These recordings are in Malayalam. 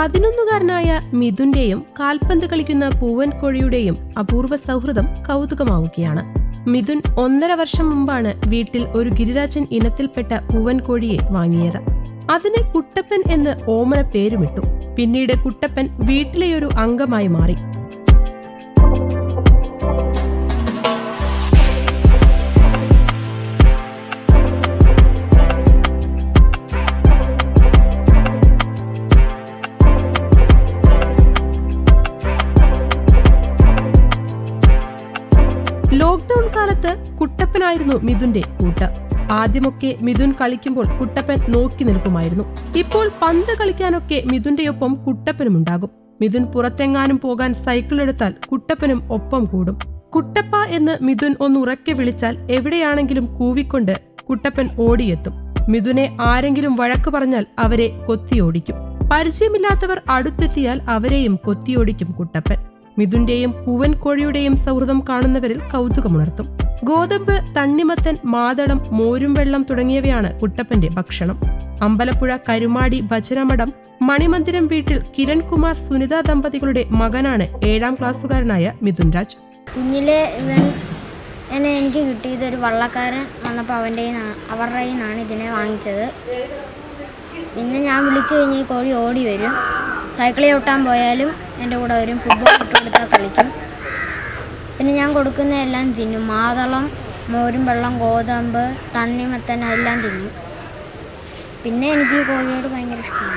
പതിനൊന്നുകാരനായ മിഥുന്റെയും കാൽപന്ത് കളിക്കുന്ന പൂവൻ കോഴിയുടെയും അപൂർവ സൗഹൃദം കൗതുകമാവുകയാണ് മിഥുൻ ഒന്നര വർഷം മുമ്പാണ് വീട്ടിൽ ഒരു ഗിരിരാജൻ ഇനത്തിൽപ്പെട്ട പൂവൻ കോഴിയെ വാങ്ങിയത് അതിന് കുട്ടപ്പൻ എന്ന് ഓമന പേരുമിട്ടു പിന്നീട് കുട്ടപ്പൻ വീട്ടിലെയൊരു അംഗമായി മാറി ലോക്ക്ഡൌൺ കാലത്ത് കുട്ടപ്പനായിരുന്നു മിഥുന്റെ കൂട്ട് ആദ്യമൊക്കെ മിഥുൻ കളിക്കുമ്പോൾ കുട്ടപ്പൻ നോക്കി നിൽക്കുമായിരുന്നു ഇപ്പോൾ പന്ത് കളിക്കാനൊക്കെ മിഥുന്റെയൊപ്പം കുട്ടപ്പനുമുണ്ടാകും മിഥുൻ പുറത്തെങ്ങാനും പോകാൻ സൈക്കിൾ എടുത്താൽ കുട്ടപ്പനും ഒപ്പം കൂടും കുട്ടപ്പ എന്ന് മിഥുൻ ഒന്ന് ഉറക്കെ വിളിച്ചാൽ എവിടെയാണെങ്കിലും കൂവിക്കൊണ്ട് കുട്ടപ്പൻ ഓടിയെത്തും മിഥുനെ ആരെങ്കിലും വഴക്ക് പറഞ്ഞാൽ അവരെ കൊത്തിയോടിക്കും പരിചയമില്ലാത്തവർ അടുത്തെത്തിയാൽ അവരെയും കൊത്തിയോടിക്കും കുട്ടപ്പൻ മിഥുന്റെയും പൂവൻ കോഴിയുടെയും സൗഹൃദം കാണുന്നവരിൽ കൗതുകമുണർത്തും ഗോതമ്പ് തണ്ണിമത്തൻ മാതളം മോരും വെള്ളം തുടങ്ങിയവയാണ് കുട്ടപ്പന്റെ ഭക്ഷണം അമ്പലപ്പുഴ കരുമാടി ഭജനമഠം മണിമന്ദിരം വീട്ടിൽ കിരൺകുമാർ സുനിത ദമ്പതികളുടെ മകനാണ് ഏഴാം ക്ലാസ്സുകാരനായ മിഥുൻ രാജ് കുഞ്ഞിലെ ഇവൻ എന്നെ എനിക്ക് കിട്ടിയത് ഒരു വള്ളക്കാരൻ വന്നപ്പോൾ അവൻ്റെ അവരുടെ കയ്യിൽ നിന്നാണ് ഇതിനെ വാങ്ങിച്ചത് പിന്നെ ഞാൻ വിളിച്ചു കഴിഞ്ഞ് ഈ കോഴി ഓടി വരും സൈക്കിൾ ചവിട്ടാൻ പോയാലും എൻ്റെ കൂടെ വരും ഫുട്ബോൾ ഇട്ട് കൊടുത്താൽ കളിക്കും പിന്നെ ഞാൻ കൊടുക്കുന്ന എല്ലാം തിന്നും മാതളം മോരും വെള്ളം ഗോതമ്പ് തണ്ണിമത്തൻ എല്ലാം തിന്നും പിന്നെ എനിക്ക് ഈ കോഴിയോട് ഭയങ്കര ഇഷ്ടമാണ്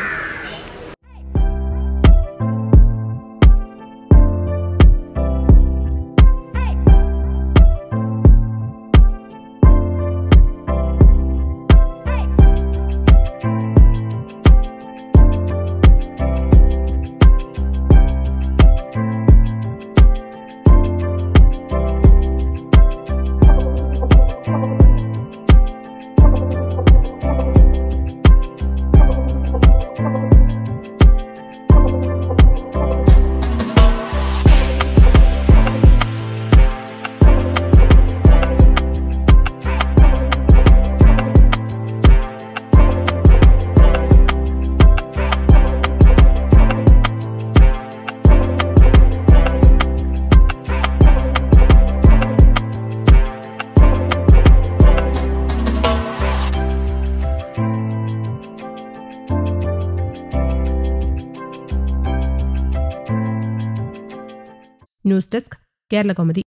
ന്യൂസ് ഡെസ്ക് കേരള കോമതി